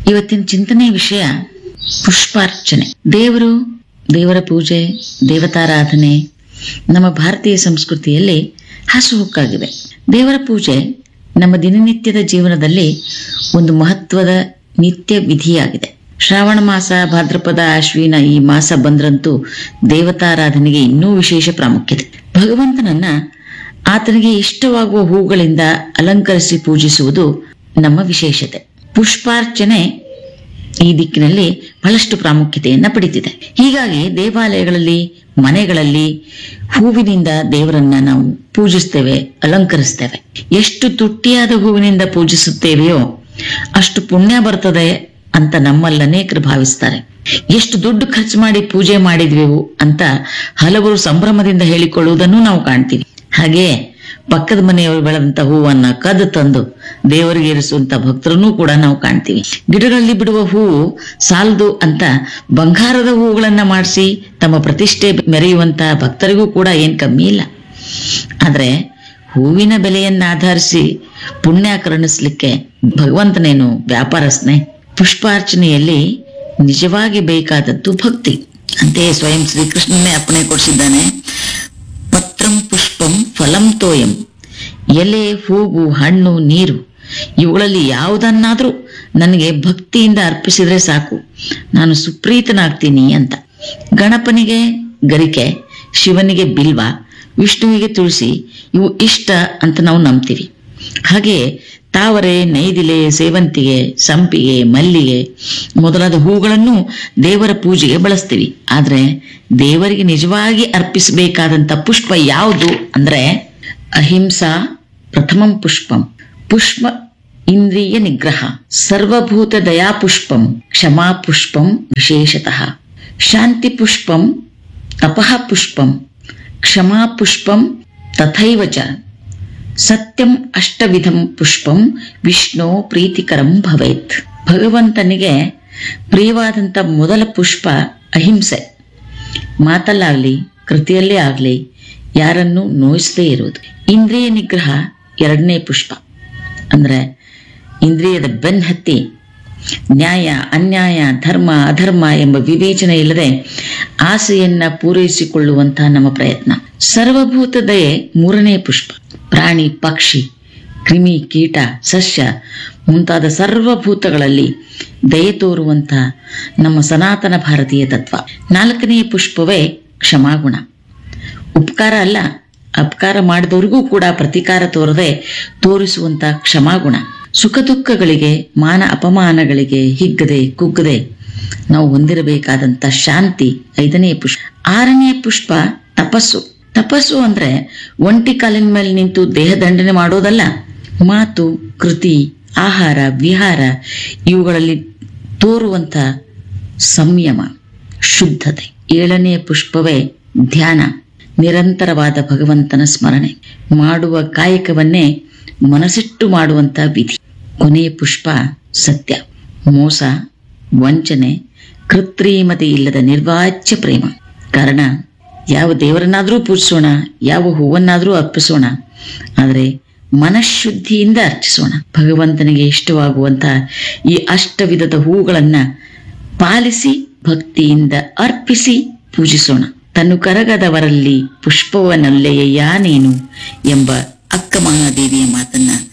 ಇವತ್ತಿನ ಚಿಂತನೆ ವಿಷಯ ಪುಷ್ಪಾರ್ಚನೆ ದೇವರು ದೇವರ ಪೂಜೆ ದೇವತಾರಾಧನೆ ನಮ್ಮ ಭಾರತೀಯ ಸಂಸ್ಕೃತಿಯಲ್ಲಿ ಹಾಸುಹೊಕ್ಕಾಗಿವೆ ದೇವರ ಪೂಜೆ ನಮ್ಮ ದಿನನಿತ್ಯದ ಜೀವನದಲ್ಲಿ ಒಂದು ಮಹತ್ವದ ನಿತ್ಯ ವಿಧಿಯಾಗಿದೆ ಶ್ರಾವಣ ಮಾಸ ಭಾದ್ರಪದ ಅಶ್ವಿನ ಈ ಮಾಸ ಬಂದ್ರಂತೂ ದೇವತಾರಾಧನೆಗೆ ಇನ್ನೂ ವಿಶೇಷ ಪ್ರಾಮುಖ್ಯತೆ ಭಗವಂತನನ್ನ ಆತನಿಗೆ ಇಷ್ಟವಾಗುವ ಹೂಗಳಿಂದ ಅಲಂಕರಿಸಿ ಪೂಜಿಸುವುದು ನಮ್ಮ ವಿಶೇಷತೆ ಪುಷ್ಪಾರ್ಚನೆ ಈ ದಿಕ್ಕಿನಲ್ಲಿ ಬಹಳಷ್ಟು ಪ್ರಾಮುಖ್ಯತೆಯನ್ನ ಪಡೆದಿದೆ ಹೀಗಾಗಿ ದೇವಾಲಯಗಳಲ್ಲಿ ಮನೆಗಳಲ್ಲಿ ಹೂವಿನಿಂದ ದೇವರನ್ನ ನಾವು ಪೂಜಿಸ್ತೇವೆ ಅಲಂಕರಿಸ್ತೇವೆ ಎಷ್ಟು ತುಟ್ಟಿಯಾದ ಹೂವಿನಿಂದ ಪೂಜಿಸುತ್ತೇವೆಯೋ ಅಷ್ಟು ಪುಣ್ಯ ಬರ್ತದೆ ಅಂತ ನಮ್ಮಲ್ಲಿ ಅನೇಕರು ಭಾವಿಸ್ತಾರೆ ಎಷ್ಟು ದುಡ್ಡು ಖರ್ಚು ಮಾಡಿ ಪೂಜೆ ಮಾಡಿದ್ವೆವು ಅಂತ ಹಲವರು ಸಂಭ್ರಮದಿಂದ ಹೇಳಿಕೊಳ್ಳುವುದನ್ನು ನಾವು ಕಾಣ್ತೀವಿ ಹಾಗೆ ಪಕ್ಕದ ಮನೆಯವರು ಬೆಳೆದಂತ ಹೂವನ್ನ ಕದ್ದು ತಂದು ದೇವರಿಗೆ ಇರಿಸುವಂತ ಭಕ್ತರನ್ನೂ ಕೂಡ ನಾವು ಕಾಣ್ತೀವಿ ಗಿಡಗಳಲ್ಲಿ ಬಿಡುವ ಹೂವು ಸಾಲದು ಅಂತ ಬಂಗಾರದ ಹೂಗಳನ್ನ ಮಾಡಿಸಿ ತಮ್ಮ ಪ್ರತಿಷ್ಠೆ ಮೆರೆಯುವಂತ ಭಕ್ತರಿಗೂ ಕೂಡ ಏನ್ ಕಮ್ಮಿ ಇಲ್ಲ ಆದ್ರೆ ಹೂವಿನ ಬೆಲೆಯನ್ನ ಆಧರಿಸಿ ಪುಣ್ಯ ಕರುಣಿಸ್ಲಿಕ್ಕೆ ಭಗವಂತನೇನು ವ್ಯಾಪಾರಸ್ನೇ ಪುಷ್ಪಾರ್ಚನೆಯಲ್ಲಿ ನಿಜವಾಗಿ ಬೇಕಾದದ್ದು ಭಕ್ತಿ ಅಂತೆಯೇ ಸ್ವಯಂ ಶ್ರೀಕೃಷ್ಣನೇ ಅಪ್ಪಣೆ ಕೊಡಿಸಿದ್ದಾನೆ ಪತ್ರಂ ಪುಷ್ಪಂ ಫಲಂ ತೋಯಂ ಎಲೆ ಹೂವು ಹಣ್ಣು ನೀರು ಇವುಗಳಲ್ಲಿ ಯಾವುದನ್ನಾದ್ರೂ ನನಗೆ ಭಕ್ತಿಯಿಂದ ಅರ್ಪಿಸಿದ್ರೆ ಸಾಕು ನಾನು ಸುಪ್ರೀತನಾಗ್ತೀನಿ ಅಂತ ಗಣಪನಿಗೆ ಗರಿಕೆ ಶಿವನಿಗೆ ಬಿಲ್ವ ವಿಷ್ಣುವಿಗೆ ತುಳಸಿ ಇವು ಇಷ್ಟ ಅಂತ ನಾವು ನಂಬ್ತೀವಿ ಹಾಗೆ ತಾವರೆ ನೈದಿಲೆ ಸೇವಂತಿಗೆ ಸಂಪಿಗೆ ಮಲ್ಲಿಗೆ ಮೊದಲಾದ ಹೂಗಳನ್ನು ದೇವರ ಪೂಜೆಗೆ ಬಳಸ್ತೀವಿ ಆದ್ರೆ ದೇವರಿಗೆ ನಿಜವಾಗಿ ಅರ್ಪಿಸಬೇಕಾದಂತ ಪುಷ್ಪ ಯಾವುದು ಅಂದ್ರೆ ಅಹಿಂಸಾ ಪ್ರಥಮಂ ಪುಷ್ಪಂ ಪುಷ್ಪ ಇಂದ್ರಿಯ ನಿಗ್ರಹ ಸರ್ವಭೂತ ದಯಾ ಪುಷ್ಪಂ ಕ್ಷಮಾ ಪುಷ್ಪಂ ವಿಶೇಷತಃ ಶಾಂತಿ ಪುಷ್ಪಂ ತಪಃ ಪುಷ್ಪಂ ಕ್ಷಮಾ ಪುಷ್ಪಂ ತಥೈವ ಚ ಸತ್ಯಂ ಅಷ್ಟವಿಧಂ ಪುಷ್ಪಂ ವಿಷ್ಣು ಪ್ರೀತಿಕರಂ ಭವೇತ್ ಭಗವಂತನಿಗೆ ಪ್ರಿಯವಾದಂತ ಮೊದಲ ಪುಷ್ಪ ಅಹಿಂಸೆ ಮಾತಲ್ಲಾಗ್ಲಿ ಕೃತಿಯಲ್ಲೇ ಆಗ್ಲಿ ಯಾರನ್ನು ನೋಯಿಸದೇ ಇರುವುದು ಇಂದ್ರಿಯ ನಿಗ್ರಹ ಎರಡನೇ ಪುಷ್ಪ ಅಂದ್ರೆ ಇಂದ್ರಿಯದ ಬೆನ್ ಹತ್ತಿ ನ್ಯಾಯ ಅನ್ಯಾಯ ಧರ್ಮ ಅಧರ್ಮ ಎಂಬ ವಿವೇಚನೆ ಇಲ್ಲದೆ ಆಸೆಯನ್ನ ಪೂರೈಸಿಕೊಳ್ಳುವಂತಹ ನಮ್ಮ ಪ್ರಯತ್ನ ಸರ್ವಭೂತ ದಯೆ ಮೂರನೇ ಪುಷ್ಪ ಪ್ರಾಣಿ ಪಕ್ಷಿ ಕ್ರಿಮಿ ಕೀಟ ಸಸ್ಯ ಮುಂತಾದ ಸರ್ವಭೂತಗಳಲ್ಲಿ ದಯೆ ತೋರುವಂತ ನಮ್ಮ ಸನಾತನ ಭಾರತೀಯ ತತ್ವ ನಾಲ್ಕನೆಯ ಪುಷ್ಪವೇ ಕ್ಷಮಾಗುಣ ಉಪಕಾರ ಅಲ್ಲ ಅಪಕಾರ ಮಾಡಿದವರಿಗೂ ಕೂಡ ಪ್ರತಿಕಾರ ತೋರದೆ ತೋರಿಸುವಂತ ಕ್ಷಮಾಗುಣ ಸುಖ ದುಃಖಗಳಿಗೆ ಮಾನ ಅಪಮಾನಗಳಿಗೆ ಹಿಗ್ಗದೆ ಕುಗ್ಗದೆ ನಾವು ಹೊಂದಿರಬೇಕಾದಂತ ಶಾಂತಿ ಐದನೇ ಪುಷ್ಪ ಆರನೇ ಪುಷ್ಪ ತಪಸ್ಸು ತಪಸ್ಸು ಅಂದ್ರೆ ಒಂಟಿ ಕಾಲಿನ ಮೇಲೆ ನಿಂತು ದೇಹ ದಂಡನೆ ಮಾಡೋದಲ್ಲ ಮಾತು ಕೃತಿ ಆಹಾರ ವಿಹಾರ ಇವುಗಳಲ್ಲಿ ತೋರುವಂತ ಸಂಯಮ ಶುದ್ಧತೆ ಏಳನೆಯ ಪುಷ್ಪವೇ ಧ್ಯಾನ ನಿರಂತರವಾದ ಭಗವಂತನ ಸ್ಮರಣೆ ಮಾಡುವ ಕಾಯಕವನ್ನೇ ಮನಸ್ಸಿಟ್ಟು ಮಾಡುವಂತ ವಿಧಿ ಕೊನೆಯ ಪುಷ್ಪ ಸತ್ಯ ಮೋಸ ವಂಚನೆ ಕೃತ್ರಿಮತೆ ಇಲ್ಲದ ನಿರ್ವಾಚ್ಯ ಪ್ರೇಮ ಕಾರಣ ಯಾವ ದೇವರನ್ನಾದ್ರೂ ಪೂಜಿಸೋಣ ಯಾವ ಹೂವನ್ನಾದ್ರೂ ಅರ್ಪಿಸೋಣ ಆದರೆ ಮನಃಶುದ್ಧಿಯಿಂದ ಅರ್ಚಿಸೋಣ ಭಗವಂತನಿಗೆ ಇಷ್ಟವಾಗುವಂತ ಈ ಅಷ್ಟವಿಧದ ಹೂಗಳನ್ನ ಪಾಲಿಸಿ ಭಕ್ತಿಯಿಂದ ಅರ್ಪಿಸಿ ಪೂಜಿಸೋಣ ತನ್ನು ಕರಗದವರಲ್ಲಿ ಪುಷ್ಪವನಲ್ಲೆಯ ನೀನು ಎಂಬ ಅಕ್ಕ ಮಹಾದೇವಿಯ ಮಾತನ್ನ